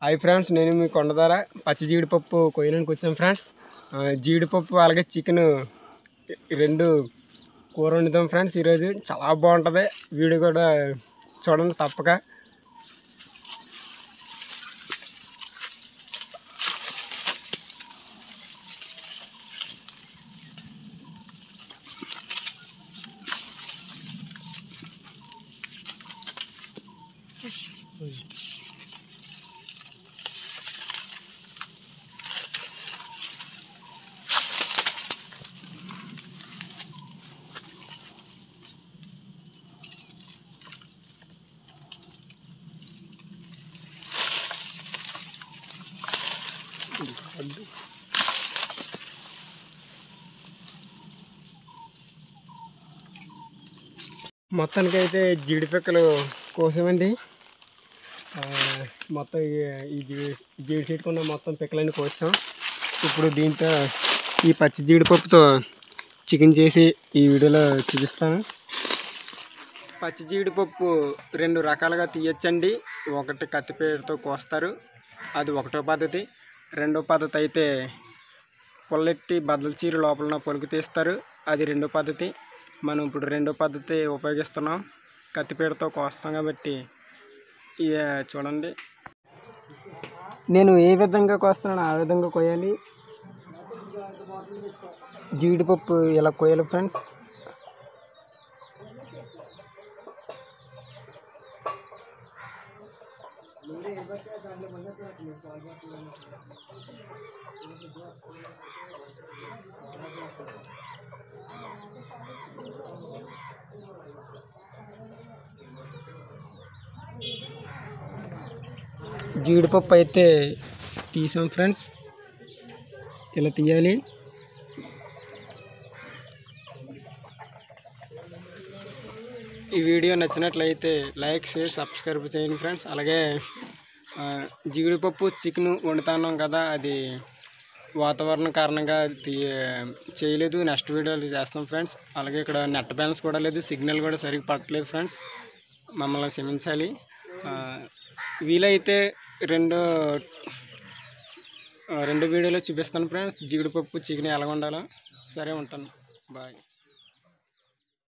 hi friends నేను మీ కొండ ద్వారా పచ్చి జీడిపప్పు కొయ్యడానికి వచ్చాను ఫ్రెండ్స్ ఆ, జీడిపప్పు అలాగే చికెన్ రెండు కూర వండుతాం ఫ్రెండ్స్ ఈరోజు చాలా బాగుంటుంది వీడియో కూడా చూడండి తప్పక మొత్తానికి అయితే జీడిపిక్కలు కోసామండి ఆ, మొత్తం ఈ- ఈ జీడి జీడి చెట్టుకున్న మొత్తం పిక్కలన్నీ కోసాం ఇప్పుడు దీంతో ఈ పచ్చి జీడిపప్పుతో చికెన్ చేసి ఈ వీడియోలో చూపిస్తాను పచ్చి జీడిపప్పు రెండు రకాలుగా తీయచ్చండి ఒకటి కత్తిపేరుతో కోస్తారు అది ఒకటో పద్ధతి రెండో పద్ధతి అయితే పొల్లెట్టి బద్దల చీర లోపల పొలుగు తీస్తారు అది రెండో పద్ధతి మనం ఇప్పుడు రెండో పద్ధతి ఉపయోగిస్తున్నాం కత్తిపీడతో కోస్తాం కాబట్టి ఇక చూడండి నేను ఏ విధంగా కోస్తున్నానో ఆ విధంగా కోయాలి జీడిపప్పు ఇలా కోయాలి ఫ్రెండ్స్ జీడిపప్పు అయితే తీసాం ఫ్రెండ్స్ ఇలా తీయాలి ఈ వీడియో నచ్చినట్లయితే లైక్ షేర్ సబ్స్క్రైబ్ చేయండి ఫ్రెండ్స్ అలాగే ఆ, జీడిపప్పు చికెన్ వండుతున్నాం కదా అది వాతావరణం కారణంగా తీ చేయలేదు నెక్స్ట్ వీడియోలు చేస్తాం ఫ్రెండ్స్ అలాగే ఇక్కడ నెట్ బ్యాలెన్స్ కూడా లేదు సిగ్నల్ కూడా సరిగ్గా పట్టలేదు ఫ్రెండ్స్ మమ్మల్ని క్షమించాలి ఆ, వీలైతే రెండు ఆ, రెండు వీడియోలో చూపిస్తాను ఫ్రెండ్స్ జీడిపప్పు చికెన్ ఎలా వండాలో సరే ఉంటాను బాయ్